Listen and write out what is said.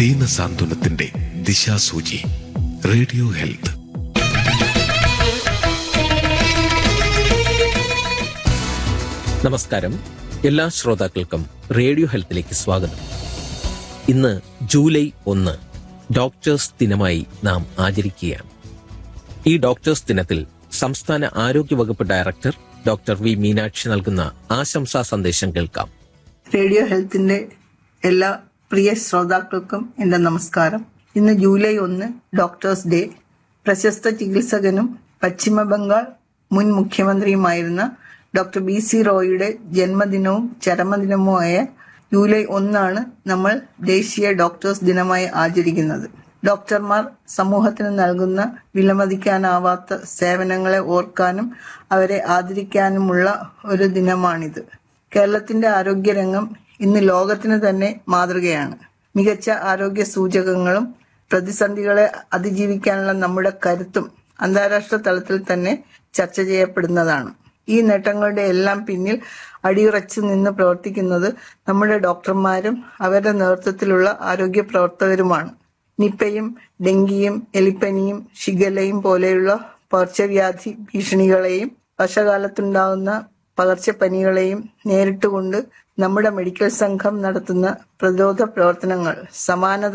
ദീനസാന്ത്വനത്തിന്റെ ദിശാസൂചി radio health നമസ്കാരം എല്ലാ ശ്രോതാക്കൾക്കും റേഡിയോ ഹെൽത്തിലേക്ക് സ്വാഗതം ഇന്ന് ജൂലൈ ഒന്ന് ഡോക്ടേഴ്സ് ദിനമായി നാം ആചരിക്കുകയാണ് ഈ ഡോക്ടേഴ്സ് ദിനത്തിൽ സംസ്ഥാന ആരോഗ്യ വകുപ്പ് ഡയറക്ടർ ഡോക്ടർ വി മീനാക്ഷി നൽകുന്ന ആശംസാ സന്ദേശം കേൾക്കാം റേഡിയോ ഹെൽത്തിന്റെ എല്ലാ പ്രിയ ശ്രോതാക്കൾക്കും എന്റെ നമസ്കാരം ഇന്ന് ജൂലൈ ഒന്ന് ഡോക്ടേഴ്സ് ഡേ പ്രശസ്ത ചികിത്സകനും പശ്ചിമ ബംഗാൾ മുൻ മുഖ്യമന്ത്രിയുമായിരുന്ന ഡോക്ടർ ബി സി റോയിയുടെ ജന്മദിനവും ചരമദിനവുമായ ജൂലൈ ഒന്നാണ് നമ്മൾ ദേശീയ ഡോക്ടേഴ്സ് ദിനമായി ആചരിക്കുന്നത് ഡോക്ടർമാർ സമൂഹത്തിന് നൽകുന്ന വിലമതിക്കാനാവാത്ത സേവനങ്ങളെ ഓർക്കാനും അവരെ ആദരിക്കാനുമുള്ള ഒരു ദിനമാണിത് കേരളത്തിന്റെ ആരോഗ്യരംഗം ഇന്ന് ലോകത്തിന് തന്നെ മാതൃകയാണ് മികച്ച ആരോഗ്യ സൂചകങ്ങളും പ്രതിസന്ധികളെ അതിജീവിക്കാനുള്ള നമ്മുടെ കരുത്തും അന്താരാഷ്ട്ര തലത്തിൽ തന്നെ ചർച്ച ചെയ്യപ്പെടുന്നതാണ് ഈ നേട്ടങ്ങളുടെ എല്ലാം പിന്നിൽ അടിയുറച്ചു നിന്ന് പ്രവർത്തിക്കുന്നത് നമ്മുടെ ഡോക്ടർമാരും അവരുടെ നേതൃത്വത്തിലുള്ള ആരോഗ്യ പ്രവർത്തകരുമാണ് നിപ്പയും ഡെങ്കിയും എലിപ്പനിയും ഷിഗലയും പോലെയുള്ള പകർച്ചവ്യാധി ഭീഷണികളെയും വർഷകാലത്തുണ്ടാകുന്ന പകർച്ചപ്പനികളെയും നേരിട്ടുകൊണ്ട് നമ്മുടെ മെഡിക്കൽ സംഘം നടത്തുന്ന പ്രതിരോധ പ്രവർത്തനങ്ങൾ സമാനത